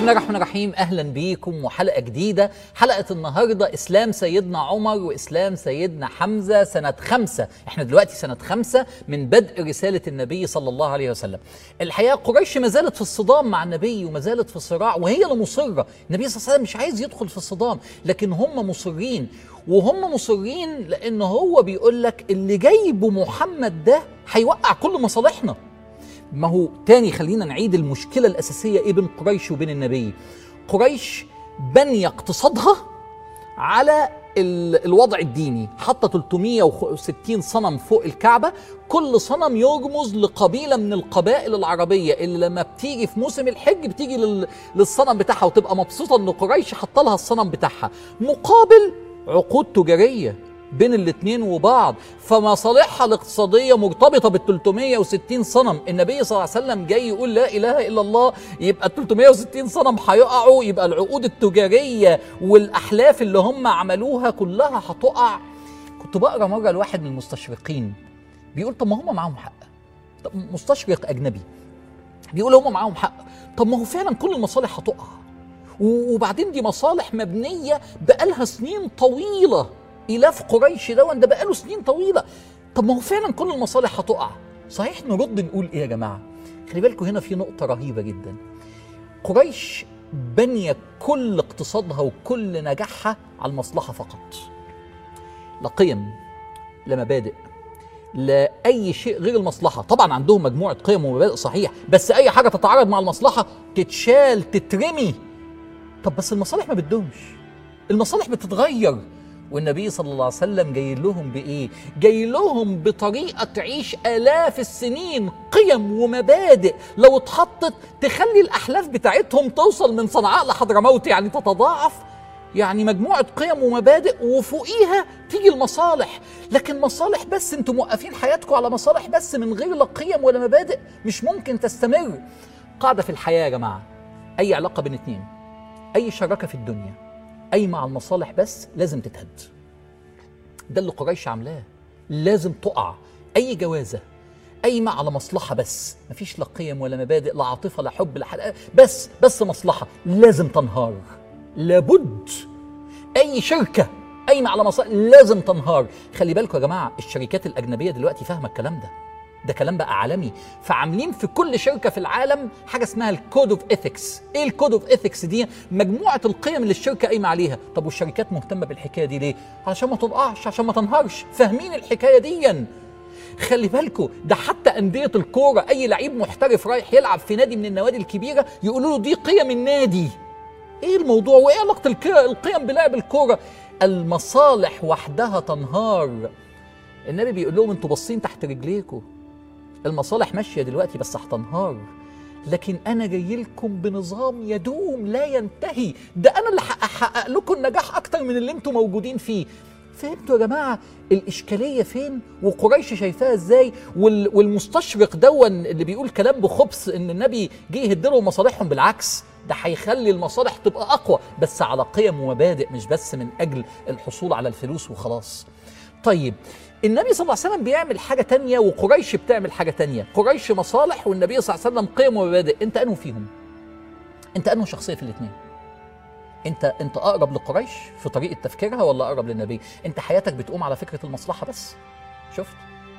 الله الرحمن الرحيم اهلا بيكم وحلقه جديده حلقه النهارده اسلام سيدنا عمر واسلام سيدنا حمزه سنه خمسة احنا دلوقتي سنه خمسة من بدء رساله النبي صلى الله عليه وسلم الحقيقه قريش ما زالت في الصدام مع النبي وما زالت في الصراع وهي اللي مصره النبي صلى الله عليه وسلم مش عايز يدخل في الصدام لكن هم مصرين وهم مصرين لان هو بيقول لك اللي جايبه محمد ده هيوقع كل مصالحنا ما هو تاني خلينا نعيد المشكلة الأساسية إيه بين قريش وبين النبي قريش بني اقتصادها على ال- الوضع الديني حاطة 360 صنم فوق الكعبة كل صنم يرمز لقبيلة من القبائل العربية اللي لما بتيجي في موسم الحج بتيجي لل- للصنم بتاعها وتبقى مبسوطة ان قريش حاطة لها الصنم بتاعها مقابل عقود تجارية بين الاتنين وبعض فمصالحها الاقتصاديه مرتبطه بال 360 صنم النبي صلى الله عليه وسلم جاي يقول لا اله الا الله يبقى ال 360 صنم هيقعوا يبقى العقود التجاريه والاحلاف اللي هم عملوها كلها هتقع كنت بقرا مره لواحد من المستشرقين بيقول طب ما هم معاهم حق طب مستشرق اجنبي بيقول هم معاهم حق طب ما هو فعلا كل المصالح هتقع و- وبعدين دي مصالح مبنيه بقالها سنين طويله الاف قريش ده ده بقاله سنين طويله طب ما هو فعلا كل المصالح هتقع صحيح نرد نقول ايه يا جماعه خلي بالكم هنا في نقطه رهيبه جدا قريش بنيه كل اقتصادها وكل نجاحها على المصلحه فقط لا قيم لا مبادئ لا اي شيء غير المصلحه طبعا عندهم مجموعه قيم ومبادئ صحيح بس اي حاجه تتعارض مع المصلحه تتشال تترمي طب بس المصالح ما بتدومش المصالح بتتغير والنبي صلى الله عليه وسلم جاي لهم بايه جاي لهم بطريقه تعيش الاف السنين قيم ومبادئ لو اتحطت تخلي الاحلاف بتاعتهم توصل من صنعاء لحضرموت يعني تتضاعف يعني مجموعة قيم ومبادئ وفوقيها تيجي المصالح لكن مصالح بس انتم موقفين حياتكم على مصالح بس من غير لا قيم ولا مبادئ مش ممكن تستمر قاعدة في الحياة يا جماعة أي علاقة بين اتنين أي شراكة في الدنيا أي مع المصالح بس لازم تتهد ده اللي قريش عاملاه لازم تقع أي جوازة قايمة على مصلحة بس مفيش لا قيم ولا مبادئ لا عاطفة لا حب لا حلقة بس بس مصلحة لازم تنهار لابد أي شركة قايمة على مصلحة لازم تنهار خلي بالكم يا جماعة الشركات الأجنبية دلوقتي فاهمة الكلام ده ده كلام بقى عالمي فعاملين في كل شركه في العالم حاجه اسمها الكود اوف ايثكس ايه الكود اوف ايثكس دي مجموعه القيم اللي الشركه قايمه عليها طب والشركات مهتمه بالحكايه دي ليه علشان ما تقعش عشان ما تنهارش فاهمين الحكايه دي خلي بالكوا ده حتى انديه الكوره اي لعيب محترف رايح يلعب في نادي من النوادي الكبيره يقولوا له دي قيم النادي ايه الموضوع وايه علاقه الك- القيم بلعب الكوره المصالح وحدها تنهار النبي بيقول لهم انتوا باصين تحت رجليكم المصالح ماشيه دلوقتي بس هتنهار لكن انا جاي لكم بنظام يدوم لا ينتهي ده انا اللي هحقق لكم النجاح اكتر من اللي انتم موجودين فيه فهمتوا يا جماعه الاشكاليه فين وقريش شايفاها ازاي وال- والمستشرق دون اللي بيقول كلام بخبث ان النبي جه يهد لهم مصالحهم بالعكس ده هيخلي المصالح تبقى اقوى بس على قيم ومبادئ مش بس من اجل الحصول على الفلوس وخلاص طيب النبي صلى الله عليه وسلم بيعمل حاجة تانية وقريش بتعمل حاجة تانية قريش مصالح والنبي صلى الله عليه وسلم قيم ومبادئ انت انه فيهم انت انه شخصية في الاثنين انت انت اقرب لقريش في طريقة تفكيرها ولا اقرب للنبي انت حياتك بتقوم على فكرة المصلحة بس شفت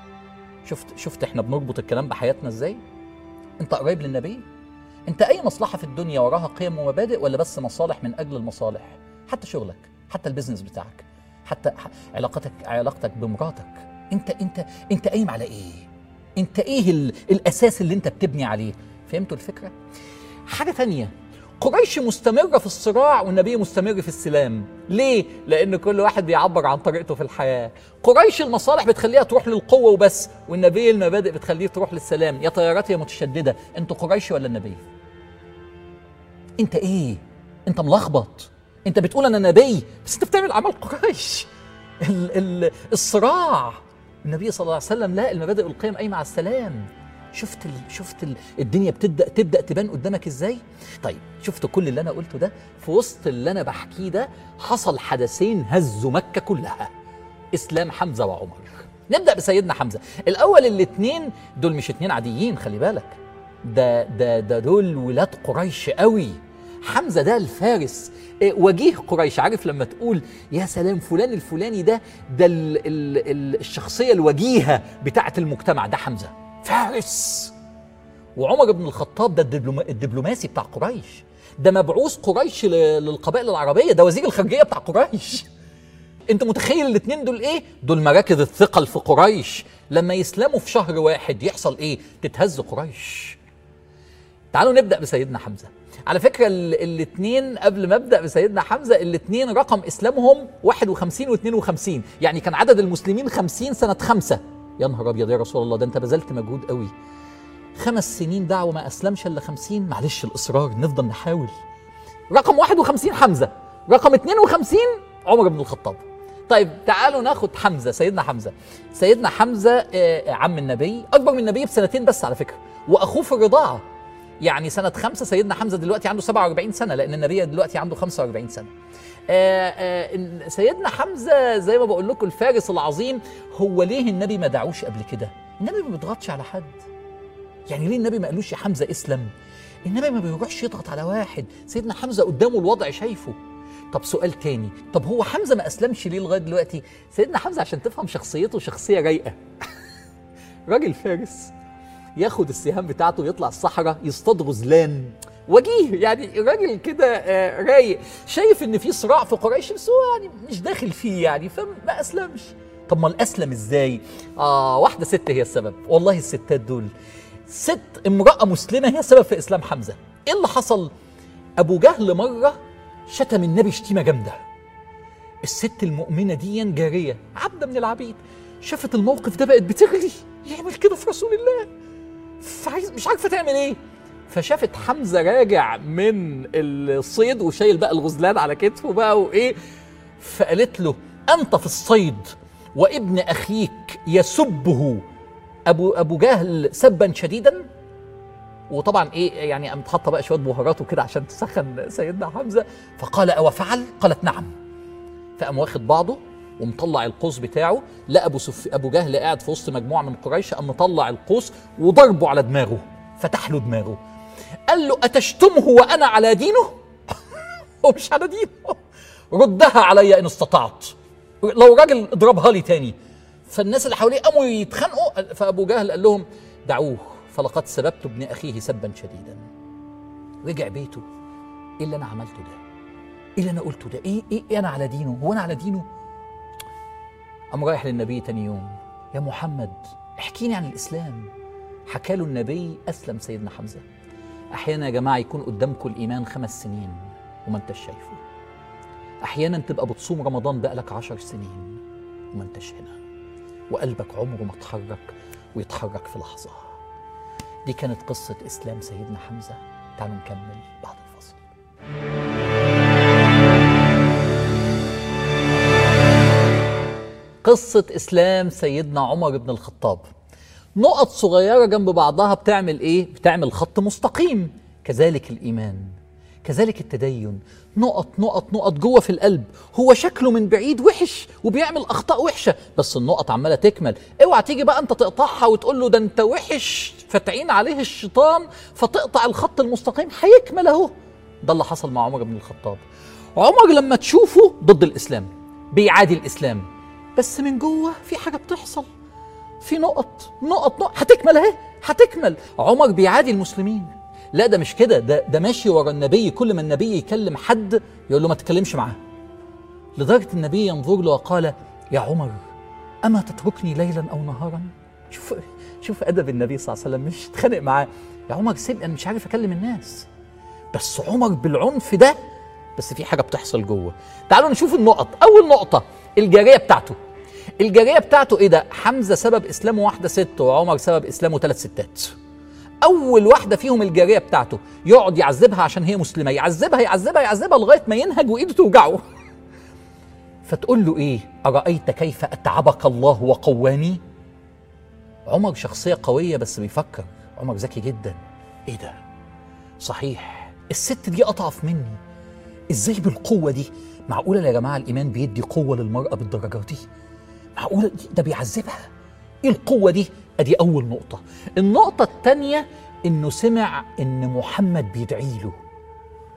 شفت شفت احنا بنربط الكلام بحياتنا ازاي انت قريب للنبي انت اي مصلحة في الدنيا وراها قيم ومبادئ ولا بس مصالح من اجل المصالح حتى شغلك حتى البيزنس بتاعك حتى ح- علاقتك علاقتك بمراتك انت انت انت قايم على ايه انت ايه ال... الاساس اللي انت بتبني عليه فهمتوا الفكره حاجه تانية قريش مستمرة في الصراع والنبي مستمر في السلام ليه؟ لأن كل واحد بيعبر عن طريقته في الحياة قريش المصالح بتخليها تروح للقوة وبس والنبي المبادئ بتخليه تروح للسلام يا طيارات يا متشددة انتوا قريش ولا النبي؟ انت ايه؟ انت ملخبط انت بتقول انا نبي بس انت بتعمل اعمال قريش ال ال الصراع النبي صلى الله عليه وسلم لا المبادئ والقيم قايمه على السلام شفت ال شفت ال الدنيا بتبدا تبدا تبان قدامك ازاي طيب شفت كل اللي انا قلته ده في وسط اللي انا بحكيه ده حصل حدثين هزوا مكه كلها اسلام حمزه وعمر نبدا بسيدنا حمزه الاول الاثنين دول مش اتنين عاديين خلي بالك ده ده ده دول ولاد قريش قوي حمزه ده الفارس إيه، وجيه قريش عارف لما تقول يا سلام فلان الفلاني ده ده ال ال ال الشخصيه الوجيهه بتاعه المجتمع ده حمزه فارس وعمر بن الخطاب ده الدبلوما الدبلوماسي بتاع قريش ده مبعوث قريش ل- للقبائل العربيه ده وزير الخارجيه بتاع قريش انت متخيل الاثنين دول ايه دول مراكز الثقل في قريش لما يسلموا في شهر واحد يحصل ايه تتهز قريش تعالوا نبدا بسيدنا حمزه على فكره الاثنين قبل ما ابدا بسيدنا حمزه الاثنين رقم اسلامهم 51 و52 يعني كان عدد المسلمين 50 سنه خمسة يا نهار ابيض يا رسول الله ده انت بذلت مجهود قوي خمس سنين دعوه ما اسلمش الا 50 معلش الاصرار نفضل نحاول رقم 51 حمزه رقم 52 عمر بن الخطاب طيب تعالوا ناخد حمزه سيدنا حمزه سيدنا حمزه آه، عم النبي اكبر من النبي بسنتين بس على فكره واخوه في الرضاعه يعني سنة خمسة سيدنا حمزة دلوقتي عنده 47 سنة لأن النبي دلوقتي عنده 45 سنة آه، آه، إن سيدنا حمزة زي ما بقول لكم الفارس العظيم هو ليه النبي ما دعوش قبل كده النبي ما بيضغطش على حد يعني ليه النبي ما قالوش يا حمزة اسلم النبي ما بيروحش يضغط على واحد سيدنا حمزة قدامه الوضع شايفه طب سؤال تاني طب هو حمزة ما أسلمش ليه لغاية دلوقتي سيدنا حمزة عشان تفهم شخصيته شخصية رايقة راجل فارس ياخد السهام بتاعته ويطلع الصحراء يصطاد غزلان وجيه يعني راجل كده آه، رايق شايف ان في صراع في قريش بس هو يعني مش داخل فيه يعني فما اسلمش طب ما الاسلم ازاي اه واحده ست هي السبب والله الستات دول ست امراه مسلمه هي السبب في اسلام حمزه ايه اللي حصل ابو جهل مره شتم النبي شتيمه جامده الست المؤمنه دي جاريه عبده من العبيد شافت الموقف ده بقت بتغلي يعمل كده في رسول الله فعايز مش عارفه تعمل ايه فشافت حمزه راجع من الصيد وشايل بقى الغزلان على كتفه بقى وايه فقالت له انت في الصيد وابن اخيك يسبه ابو ابو جهل سبا شديدا وطبعا ايه يعني قامت حاطه بقى شويه بهارات وكده عشان تسخن سيدنا حمزه فقال او فعل قالت نعم فقام واخد بعضه ومطلع القوس بتاعه لقى ابو سف... ابو جهل قاعد في وسط مجموعه من قريش قام مطلع القوس وضربه على دماغه فتح له دماغه قال له اتشتمه وانا على دينه هو مش على دينه ردها علي ان استطعت لو راجل اضربها لي تاني فالناس اللي حواليه قاموا يتخانقوا فابو جهل قال لهم دعوه فلقد سببت ابن اخيه سبا شديدا رجع بيته ايه اللي انا عملته ده ايه اللي انا قلته ده ايه ايه, إيه انا على دينه هو انا على دينه قام رايح للنبي تاني يوم يا محمد احكيني عن الاسلام حكى له النبي اسلم سيدنا حمزه احيانا يا جماعه يكون قدامكم الايمان خمس سنين وما انتش شايفه احيانا تبقى بتصوم رمضان بقالك عشر سنين وما انتش هنا وقلبك عمره ما اتحرك ويتحرك في لحظه دي كانت قصه اسلام سيدنا حمزه تعالوا نكمل بعد الفصل قصة إسلام سيدنا عمر بن الخطاب نقط صغيرة جنب بعضها بتعمل إيه؟ بتعمل خط مستقيم كذلك الإيمان كذلك التدين نقط نقط نقط جوه في القلب هو شكله من بعيد وحش وبيعمل اخطاء وحشه بس النقط عماله تكمل اوعى تيجي بقى انت تقطعها وتقول له ده انت وحش فتعين عليه الشيطان فتقطع الخط المستقيم هيكمل اهو ده اللي حصل مع عمر بن الخطاب عمر لما تشوفه ضد الاسلام بيعادي الاسلام بس من جوه في حاجه بتحصل في نقط نقط نقط هتكمل اهي هتكمل عمر بيعادي المسلمين لا ده مش كده ده ده ماشي ورا النبي كل ما النبي يكلم حد يقول له ما تتكلمش معاه لدرجه النبي ينظر له وقال يا عمر اما تتركني ليلا او نهارا شوف شوف ادب النبي صلى الله عليه وسلم مش يتخانق معاه يا عمر سيبني انا مش عارف اكلم الناس بس عمر بالعنف ده بس في حاجه بتحصل جوه تعالوا نشوف النقط اول نقطه الجاريه بتاعته الجاريه بتاعته ايه ده حمزه سبب اسلامه واحده ست وعمر سبب اسلامه ثلاث ستات اول واحده فيهم الجاريه بتاعته يقعد يعذبها عشان هي مسلمه يعذبها يعذبها يعذبها لغايه ما ينهج وايده توجعه فتقول له ايه ارايت كيف اتعبك الله وقواني عمر شخصيه قويه بس بيفكر عمر ذكي جدا ايه ده صحيح الست دي اضعف مني ازاي بالقوه دي معقوله يا جماعه الايمان بيدي قوه للمراه بالدرجات دي معقوله دي ده بيعذبها ايه القوه دي ادي اول نقطه النقطه الثانيه انه سمع ان محمد بيدعي له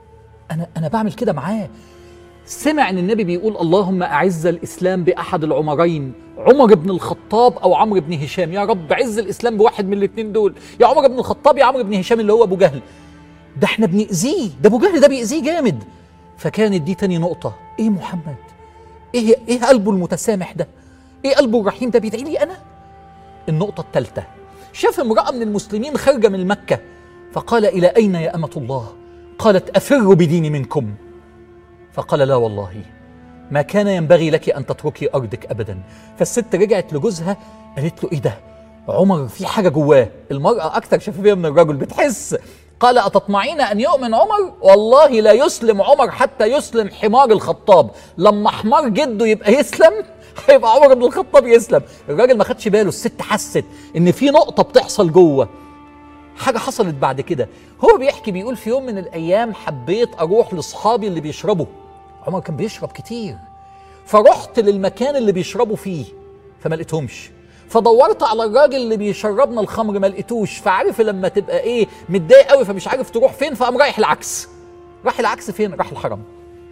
انا انا بعمل كده معاه سمع ان النبي بيقول اللهم اعز الاسلام باحد العمرين عمر بن الخطاب او عمرو بن هشام يا رب عز الاسلام بواحد من الاثنين دول يا عمر بن الخطاب يا عمرو بن هشام اللي هو ابو جهل ده احنا بنأذيه ده ابو جهل ده بيأذيه جامد فكانت دي تاني نقطة ايه محمد ايه ايه قلبه المتسامح ده ايه قلبه الرحيم ده بيدعي لي انا النقطة الثالثة شاف امرأة من المسلمين خارجة من مكة فقال إلى أين يا أمة الله قالت أفر بديني منكم فقال لا والله ما كان ينبغي لك أن تتركي أرضك أبدا فالست رجعت لجوزها قالت له إيه ده عمر في حاجة جواه المرأة أكثر شفافية من الرجل بتحس قال أتطمعين أن يؤمن عمر والله لا يسلم عمر حتى يسلم حمار الخطاب لما حمار جده يبقى يسلم هيبقى عمر بن الخطاب يسلم الراجل ما خدش باله الست حست ان في نقطة بتحصل جوه حاجة حصلت بعد كده هو بيحكي بيقول في يوم من الأيام حبيت أروح لأصحابي اللي بيشربوا عمر كان بيشرب كتير فرحت للمكان اللي بيشربوا فيه فما لقيتهمش فدورت على الراجل اللي بيشربنا الخمر ما لقيتوش فعارف لما تبقى ايه متضايق قوي فمش عارف تروح فين فقام رايح العكس راح العكس فين راح الحرم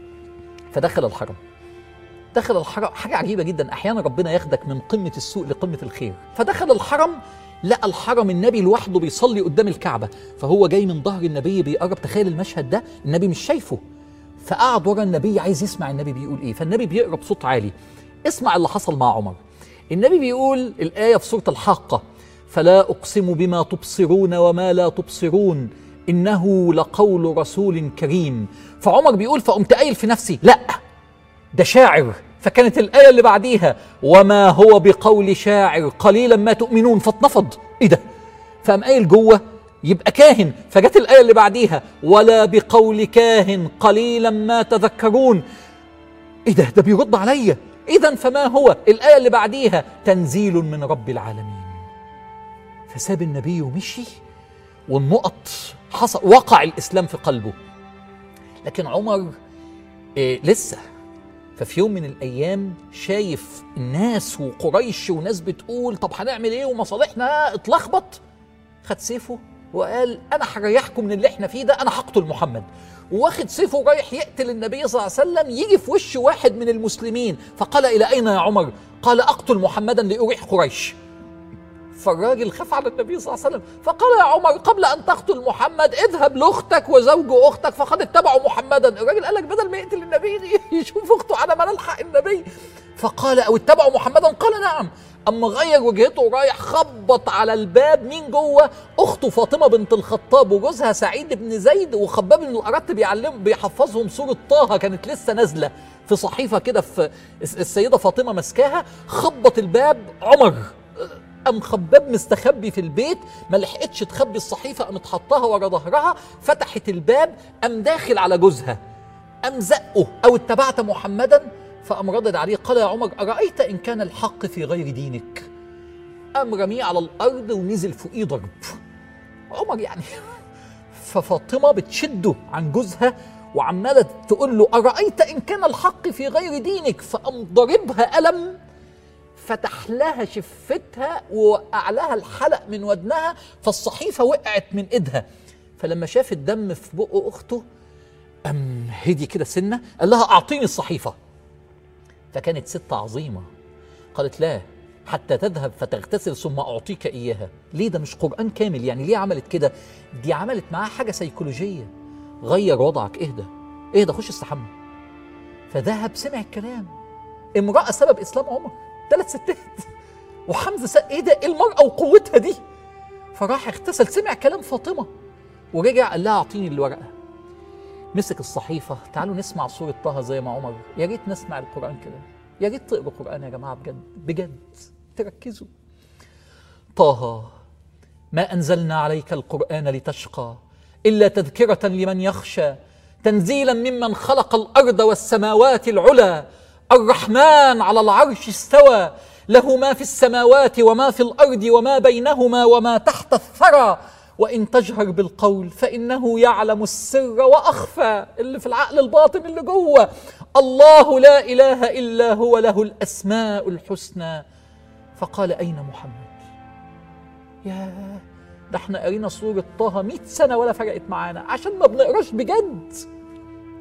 فدخل الحرم دخل الحرم حاجة عجيبة جدا أحيانا ربنا ياخدك من قمة السوء لقمة الخير فدخل الحرم لقى الحرم النبي لوحده بيصلي قدام الكعبة فهو جاي من ظهر النبي بيقرب تخيل المشهد ده النبي مش شايفه فقعد ورا النبي عايز يسمع النبي بيقول ايه فالنبي بيقرا بصوت عالي اسمع اللي حصل مع عمر النبي بيقول الآية في سورة الحاقة فلا أقسم بما تبصرون وما لا تبصرون إنه لقول رسول كريم فعمر بيقول فقمت قايل في نفسي لأ ده شاعر فكانت الآية اللي بعديها وما هو بقول شاعر قليلا ما تؤمنون فاتنفض إيه ده فقام قايل جوه يبقى كاهن فجت الآية اللي بعديها ولا بقول كاهن قليلا ما تذكرون إيه ده ده بيرد عليا إذا فما هو الآية اللي بعديها تنزيل من رب العالمين فساب النبي ومشي والنقط حصل وقع الإسلام في قلبه لكن عمر إيه لسه ففي يوم من الايام شايف الناس وقريش وناس بتقول طب هنعمل ايه ومصالحنا اتلخبط خد سيفه وقال انا هريحكم من اللي احنا فيه ده انا هقتل محمد واخد سيفه رايح يقتل النبي صلى الله عليه وسلم يجي في وش واحد من المسلمين فقال الى اين يا عمر قال اقتل محمدا لاريح قريش فالراجل خاف على النبي صلى الله عليه وسلم فقال يا عمر قبل ان تقتل محمد اذهب لاختك وزوج اختك فقد اتبعوا محمدا الراجل قال لك بدل ما يقتل النبي يشوف اخته على ما نلحق النبي فقال او اتبعوا محمدا قال نعم اما غير وجهته ورايح خبط على الباب مين جوه اخته فاطمه بنت الخطاب وجوزها سعيد بن زيد وخباب بن الارت بيعلم بيحفظهم سوره طه كانت لسه نازله في صحيفه كده في السيده فاطمه ماسكاها خبط الباب عمر قام خباب مستخبي في البيت ما لحقتش تخبي الصحيفه قامت حطها ورا ظهرها فتحت الباب قام داخل على جوزها قام زقه او اتبعت محمدا فقام ردد عليه قال يا عمر ارايت ان كان الحق في غير دينك قام رميه على الارض ونزل فوقيه ضرب عمر يعني ففاطمه بتشده عن جوزها وعماله تقول له ارايت ان كان الحق في غير دينك فقام ضاربها قلم فتح لها شفتها ووقع لها الحلق من ودنها فالصحيفة وقعت من ايدها فلما شاف الدم في بق أخته أم هدي كده سنة قال لها أعطيني الصحيفة فكانت ست عظيمة قالت لا حتى تذهب فتغتسل ثم أعطيك إياها ليه ده مش قرآن كامل يعني ليه عملت كده دي عملت معاه حاجة سيكولوجية غير وضعك اهدى اهدى خش استحمى فذهب سمع الكلام امرأة سبب إسلام عمر ثلاث ستات وحمزه س... ايه ده ايه المراه وقوتها دي فراح اغتسل سمع كلام فاطمه ورجع قال لها اعطيني الورقه مسك الصحيفه تعالوا نسمع سوره طه زي ما عمر يا ريت نسمع القران كده يا ريت تقروا القران يا جماعه بجد بجد تركزوا طه ما انزلنا عليك القران لتشقى الا تذكره لمن يخشى تنزيلا ممن خلق الارض والسماوات العلى الرحمن على العرش استوى له ما في السماوات وما في الارض وما بينهما وما تحت الثرى وان تجهر بالقول فانه يعلم السر واخفى اللي في العقل الباطن اللي جوه الله لا اله الا هو له الاسماء الحسنى فقال اين محمد يا ده احنا قرينا سوره طه 100 سنه ولا فرقت معانا عشان ما بنقراش بجد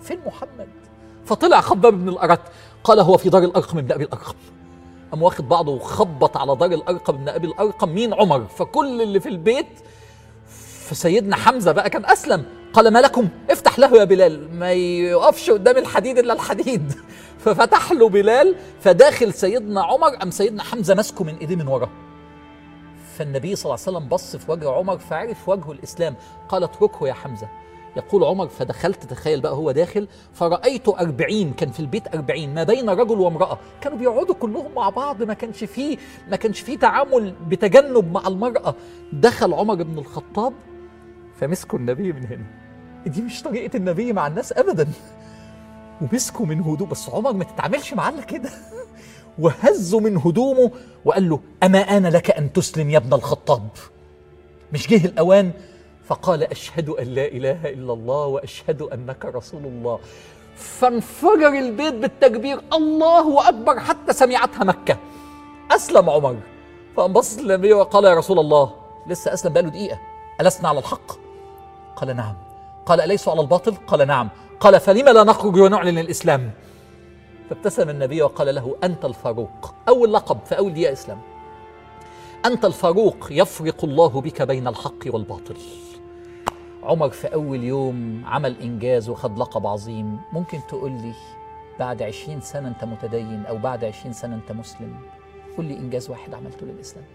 فين محمد فطلع خباب بن الأرت قال هو في دار الأرقم بن أبي الأرقم قام واخد بعضه وخبط على دار الأرقم بن أبي الأرقم مين عمر فكل اللي في البيت فسيدنا حمزة بقى كان أسلم قال ما لكم افتح له يا بلال ما يقفش قدام الحديد إلا الحديد ففتح له بلال فداخل سيدنا عمر أم سيدنا حمزة ماسكه من إيديه من ورا فالنبي صلى الله عليه وسلم بص في وجه عمر فعرف وجهه الإسلام قال اتركه يا حمزة يقول عمر فدخلت تخيل بقى هو داخل فرأيت أربعين كان في البيت أربعين ما بين رجل وامرأة كانوا بيقعدوا كلهم مع بعض ما كانش فيه ما كانش فيه تعامل بتجنب مع المرأة دخل عمر بن الخطاب فمسكوا النبي من هنا دي مش طريقة النبي مع الناس أبدا ومسكوا من هدوء بس عمر ما تتعاملش معاه إلا كده وهزوا من هدومه وقال له أما آن لك أن تسلم يا ابن الخطاب مش جه الأوان فقال أشهد أن لا إله إلا الله وأشهد أنك رسول الله فانفجر البيت بالتكبير الله أكبر حتى سمعتها مكة أسلم عمر فانبص للنبي وقال يا رسول الله لسه أسلم بقاله دقيقة ألسنا على الحق قال نعم قال أليسوا على الباطل قال نعم قال فلم لا نخرج ونعلن الإسلام فابتسم النبي وقال له أنت الفاروق أول لقب في أول دقيقة إسلام أنت الفاروق يفرق الله بك بين الحق والباطل عمر في أول يوم عمل إنجاز وخد لقب عظيم ممكن تقول لي بعد عشرين سنة أنت متدين أو بعد عشرين سنة أنت مسلم قل لي إنجاز واحد عملته للإسلام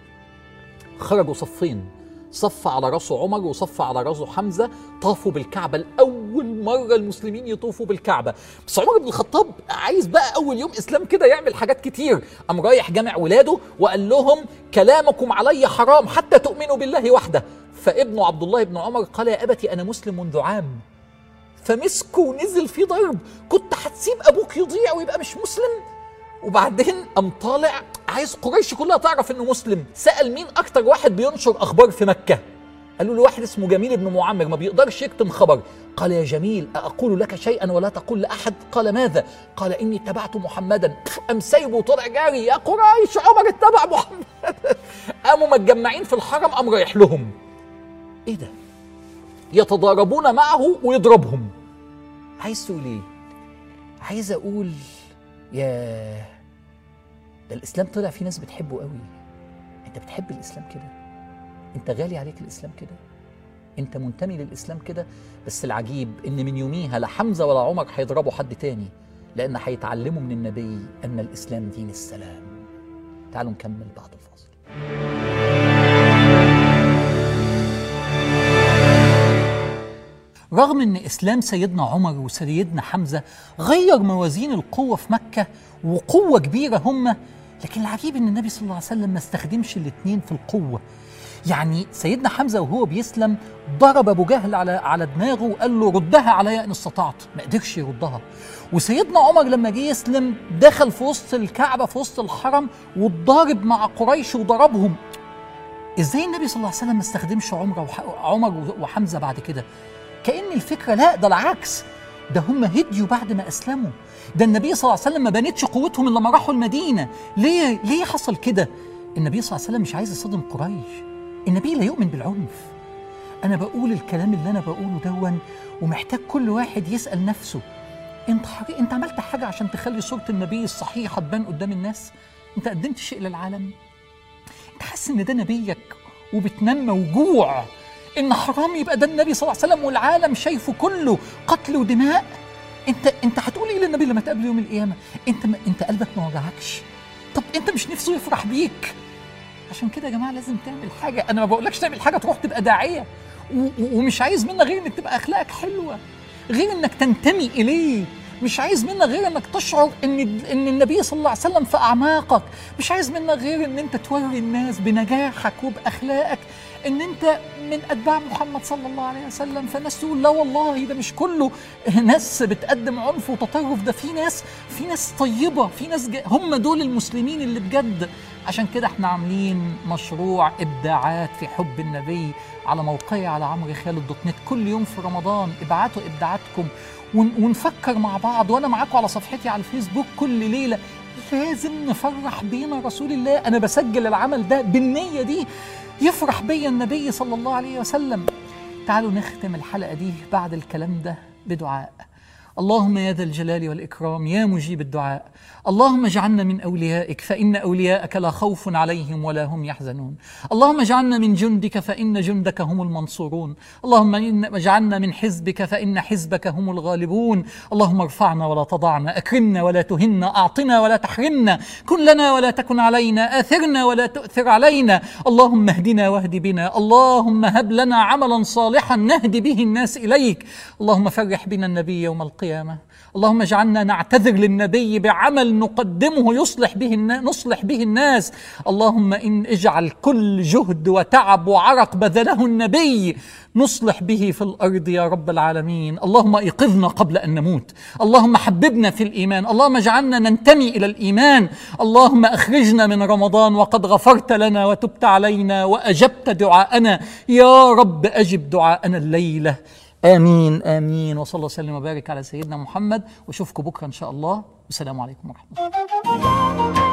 خرجوا صفين صف على راسه عمر وصف على راسه حمزه طافوا بالكعبه لاول مره المسلمين يطوفوا بالكعبه بس عمر بن الخطاب عايز بقى اول يوم اسلام كده يعمل حاجات كتير قام رايح جامع ولاده وقال لهم كلامكم علي حرام حتى تؤمنوا بالله وحده فابنه عبد الله بن عمر قال يا ابتي انا مسلم منذ عام فمسكه ونزل فيه ضرب كنت هتسيب ابوك يضيع ويبقى مش مسلم وبعدين قام طالع عايز قريش كلها تعرف انه مسلم سال مين اكتر واحد بينشر اخبار في مكه قالوا له واحد اسمه جميل بن معمر ما بيقدرش يكتم خبر قال يا جميل أقول لك شيئا ولا تقول لأحد قال ماذا قال إني اتبعت محمدا أم سايبه وطلع جاري يا قريش عمر اتبع محمدا قاموا متجمعين في الحرم قام رايح لهم ايه ده يتضاربون معه ويضربهم عايز تقول ايه عايز اقول يا ده الاسلام طلع في ناس بتحبه قوي انت بتحب الاسلام كده انت غالي عليك الاسلام كده انت منتمي للاسلام كده بس العجيب ان من يوميها لا حمزه ولا عمر هيضربوا حد تاني لان هيتعلموا من النبي ان الاسلام دين السلام تعالوا نكمل بعد الفاصل رغم ان اسلام سيدنا عمر وسيدنا حمزه غير موازين القوه في مكه وقوه كبيره هم لكن العجيب ان النبي صلى الله عليه وسلم ما استخدمش الاثنين في القوه يعني سيدنا حمزه وهو بيسلم ضرب ابو جهل على على دماغه وقال له ردها علي ان استطعت ما قدرش يردها وسيدنا عمر لما جه يسلم دخل في وسط الكعبه في وسط الحرم واتضارب مع قريش وضربهم ازاي النبي صلى الله عليه وسلم ما استخدمش عمر وح... عمر وحمزه بعد كده كأن الفكرة لا ده العكس ده هم هديوا بعد ما أسلموا ده النبي صلى الله عليه وسلم ما بنتش قوتهم إلا لما راحوا المدينة ليه ليه حصل كده النبي صلى الله عليه وسلم مش عايز يصدم قريش النبي لا يؤمن بالعنف أنا بقول الكلام اللي أنا بقوله دون ومحتاج كل واحد يسأل نفسه أنت حقيقي أنت عملت حاجة عشان تخلي صورة النبي الصحيحة تبان قدام الناس أنت قدمت شيء للعالم أنت حاسس إن ده نبيك وبتنمى وجوع ان حرام يبقى ده النبي صلى الله عليه وسلم والعالم شايفه كله قتل ودماء انت انت هتقول ايه للنبي لما تقابله يوم القيامه انت ما انت قلبك ما وجعكش طب انت مش نفسه يفرح بيك عشان كده يا جماعه لازم تعمل حاجه انا ما بقولكش تعمل حاجه تروح تبقى داعيه و- و- ومش عايز منك غير انك تبقى اخلاقك حلوه غير انك تنتمي اليه مش عايز منك غير انك تشعر ان ان النبي صلى الله عليه وسلم في اعماقك مش عايز منك غير ان انت توري الناس بنجاحك وباخلاقك ان انت من اتباع محمد صلى الله عليه وسلم فالناس تقول لا والله ده مش كله ناس بتقدم عنف وتطرف ده في ناس في ناس طيبه في ناس ج- هم دول المسلمين اللي بجد عشان كده احنا عاملين مشروع ابداعات في حب النبي على موقعي على عمرو خالد دوت نت كل يوم في رمضان ابعتوا ابداعاتكم ون- ونفكر مع بعض وانا معاكم على صفحتي على الفيسبوك كل ليله لازم نفرح بينا رسول الله انا بسجل العمل ده بالنيه دي يفرح بيا النبي صلى الله عليه وسلم تعالوا نختم الحلقه دي بعد الكلام ده بدعاء اللهم يا ذا الجلال والإكرام يا مجيب الدعاء اللهم اجعلنا من أوليائك فإن أولياءك لا خوف عليهم ولا هم يحزنون اللهم اجعلنا من جندك فإن جندك هم المنصورون اللهم اجعلنا من حزبك فإن حزبك هم الغالبون اللهم ارفعنا ولا تضعنا أكرمنا ولا تهنا أعطنا ولا تحرمنا كن لنا ولا تكن علينا آثرنا ولا تؤثر علينا اللهم اهدنا واهد بنا اللهم هب لنا عملا صالحا نهدي به الناس إليك اللهم فرح بنا النبي يوم القيامة اللهم اجعلنا نعتذر للنبي بعمل نقدمه يصلح به نصلح به الناس اللهم ان اجعل كل جهد وتعب وعرق بذله النبي نصلح به في الارض يا رب العالمين اللهم ايقظنا قبل ان نموت اللهم حببنا في الايمان اللهم اجعلنا ننتمي الى الايمان اللهم اخرجنا من رمضان وقد غفرت لنا وتبت علينا واجبت دعاءنا يا رب اجب دعاءنا الليله امين امين وصلى الله وسلم وبارك على سيدنا محمد واشوفكم بكره ان شاء الله والسلام عليكم ورحمه الله